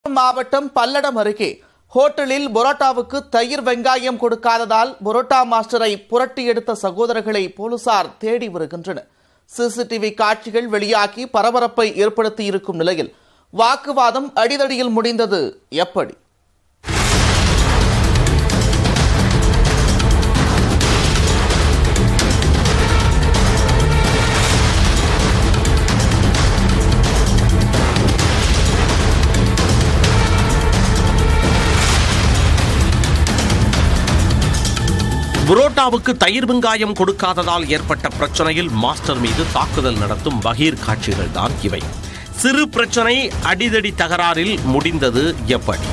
மாவட்டம் பல்லடம் அருகே ஹோட்டலில் புரோட்டாவுக்கு தயிர் வெங்காயம் கொடுக்காததால் புரோட்டா மாஸ்டரை புரட்டி எடுத்த சகோதரர்களை போலீசார் தேடி வருகின்றனர் சிசிடிவி காட்சிகள் வெளியாகி பரபரப்பை ஏற்படுத்தியிருக்கும் நிலையில் வாக்குவாதம் அடிதடியில் முடிந்தது எப்படி புரோட்டாவுக்கு தயிர் வெங்காயம் கொடுக்காததால் ஏற்பட்ட பிரச்சனையில் மாஸ்டர் மீது தாக்குதல் நடத்தும் பகீர் காட்சிகள் தான் இவை சிறு பிரச்சனை அடிதடி தகராறில் முடிந்தது எப்படி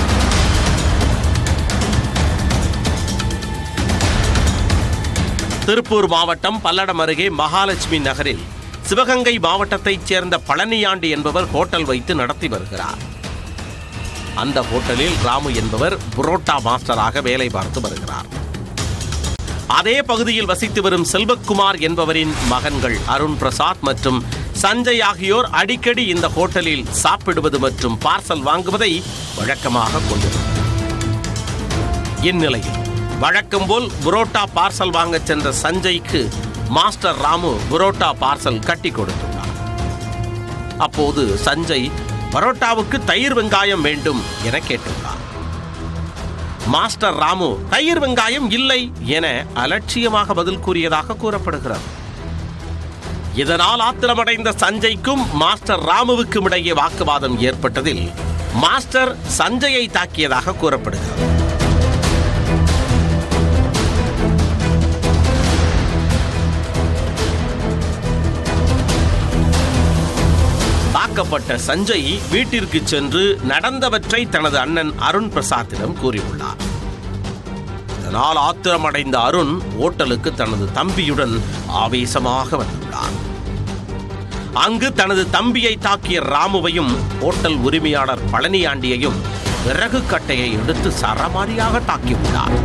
திருப்பூர் மாவட்டம் பல்லடம் அருகே மகாலட்சுமி நகரில் சிவகங்கை மாவட்டத்தைச் சேர்ந்த பழனியாண்டி என்பவர் ஹோட்டல் வைத்து நடத்தி வருகிறார் அந்த ஹோட்டலில் ராமு என்பவர் புரோட்டா மாஸ்டராக வேலை பார்த்து வருகிறார் அதே பகுதியில் வசித்து வரும் செல்வக்குமார் என்பவரின் மகன்கள் அருண் பிரசாத் மற்றும் சஞ்சய் ஆகியோர் அடிக்கடி இந்த ஹோட்டலில் சாப்பிடுவது மற்றும் பார்சல் வாங்குவதை வழக்கமாக கொண்டிருந்தனர் இந்நிலையில் வழக்கம் போல் புரோட்டா பார்சல் வாங்க சென்ற சஞ்சய்க்கு மாஸ்டர் ராமு புரோட்டா பார்சல் கட்டி கொடுத்துள்ளார் அப்போது சஞ்சய் பரோட்டாவுக்கு தயிர் வெங்காயம் வேண்டும் என கேட்டுள்ளார் மாஸ்டர் ராமு தயிர் வெங்காயம் இல்லை என அலட்சியமாக பதில் கூறியதாக கூறப்படுகிறது இதனால் ஆத்திரமடைந்த சஞ்சய்க்கும் மாஸ்டர் ராமுவுக்கும் இடையே வாக்குவாதம் ஏற்பட்டதில் மாஸ்டர் சஞ்சயை தாக்கியதாக கூறப்படுகிறது தாக்கப்பட்ட சஞ்சய் வீட்டிற்கு சென்று நடந்தவற்றை தனது அண்ணன் அருண் பிரசாத்திடம் கூறியுள்ளார் இதனால் ஆத்திரமடைந்த அருண் ஓட்டலுக்கு தனது தம்பியுடன் ஆவேசமாக வந்துள்ளார் அங்கு தனது தம்பியை தாக்கிய ராமுவையும் ஓட்டல் உரிமையாளர் பழனியாண்டியையும் விறகு கட்டையை எடுத்து சரமாரியாக தாக்கியுள்ளார்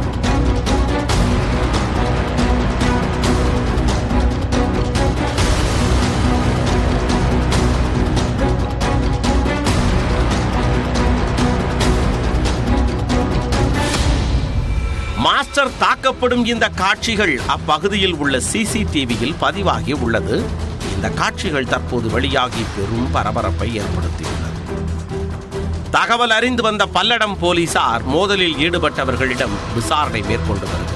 மாஸ்டர் தாக்கப்படும் இந்த காட்சிகள் அப்பகுதியில் உள்ள சிசிடிவியில் பதிவாகி உள்ளது இந்த காட்சிகள் தற்போது வெளியாகி பெரும் பரபரப்பை ஏற்படுத்தியுள்ளது தகவல் அறிந்து வந்த பல்லடம் போலீசார் மோதலில் ஈடுபட்டவர்களிடம் விசாரணை மேற்கொண்டு வருகிறார்